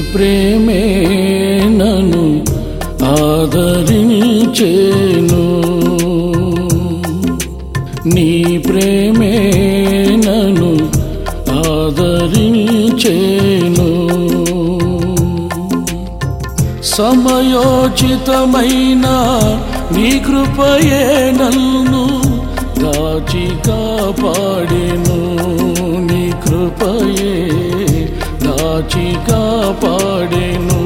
ప్రేమే నన్ను ఆదరించేను నీ ప్రేమే నన్ను ఆదరించేను సమయోచితమైన నీ కృపయే నన్ను దాచి కాపాడెను నీ కృపయే దాచి కాపాడెను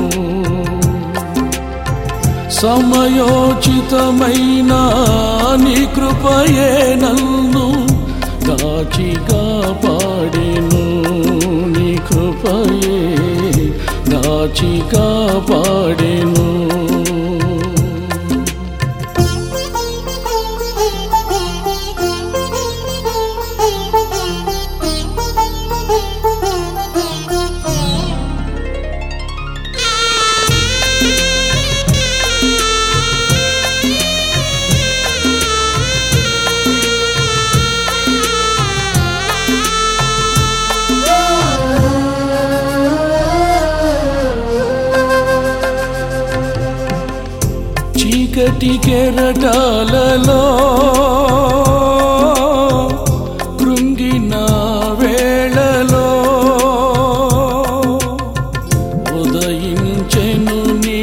సమయోచితమైన నీ కృపయే నన్ను దాచి కాపాడెను నీ కృపయే దాచి కాపాడెను చీకటి కెరటాలలో కృంగిన వేళలో ఉదయించెను నీ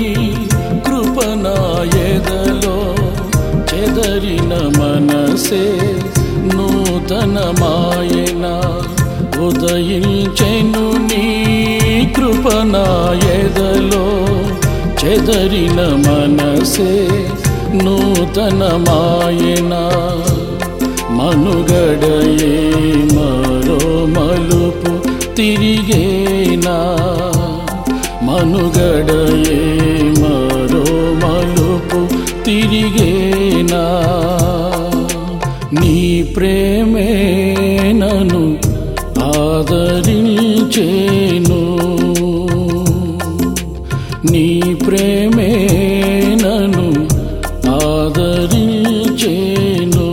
కృపనాయదలో చెదరిన మనసే నూతనమాయన ఉదయించెను నీ కృపనాయదలో చెదరిన మనసే నూతనమాయన మనుగడయే మరో మలుపు తిరిగేనా మనుగడయే మరో మలుపు తిరిగేనా నీ ప్రేమే నన్ను ఆదరించేను నీ ప్రేమే నన్ను ఆదరించేను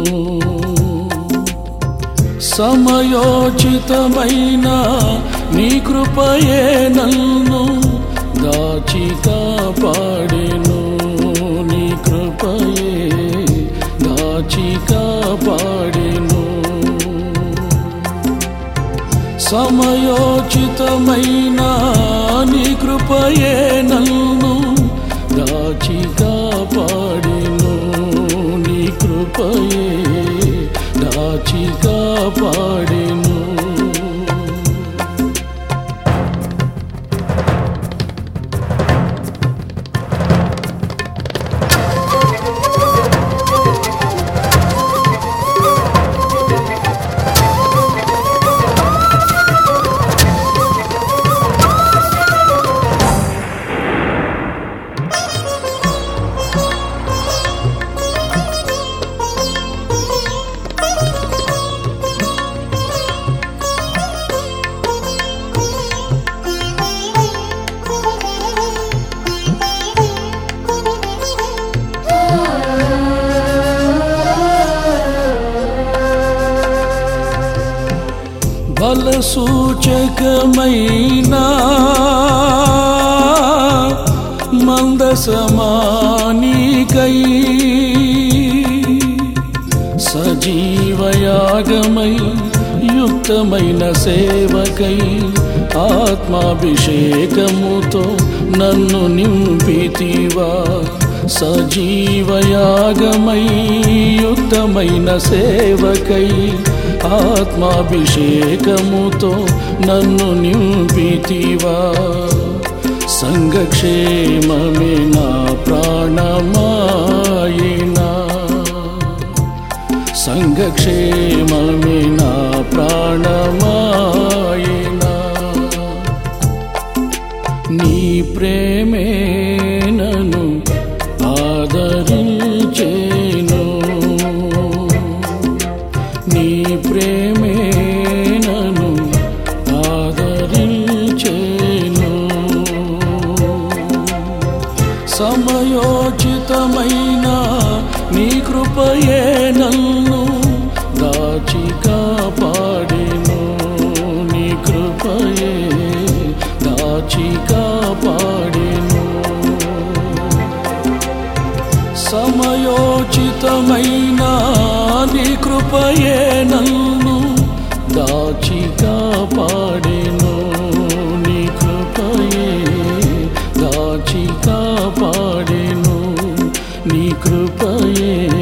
సమయోచితమైన నీ కృపయే నన్ను దాచి కాపాడెను నీ కృపయే దాచి కాపాడెను సమయోచితమైన నీ కృపయే నన్ను దాచి కాపాడెను నీ కృపయే దాచి కాపాడెను బల సూచకమైన మందసమానికై సజీవయాగమై యుక్తమైన సేవకై ఆత్మాభిషేకముతో నన్ను నింపితివా సజీవయాగమై యుక్తమైన సేవకై ఆత్మాభిషేకముతో నన్ను నింపితివా సంఘక్షేమమే నా ప్రాణమాయినా సంఘక్షేమమే నా ప్రాణమాయినా నీ ప్రేమే నన్ను ఆదరించేను నీ ప్రేమే నన్ను ఆదరించేను సమయోచితమైన నీ కృపయే నన్ను దాచి కాపాడెను నీ కృపయే దాచి అద్భుతమైన నీ కృపయే నన్ను దాచి కాపాడెను నీ కృపయే దాచి కాపాడెను నీ కృపయే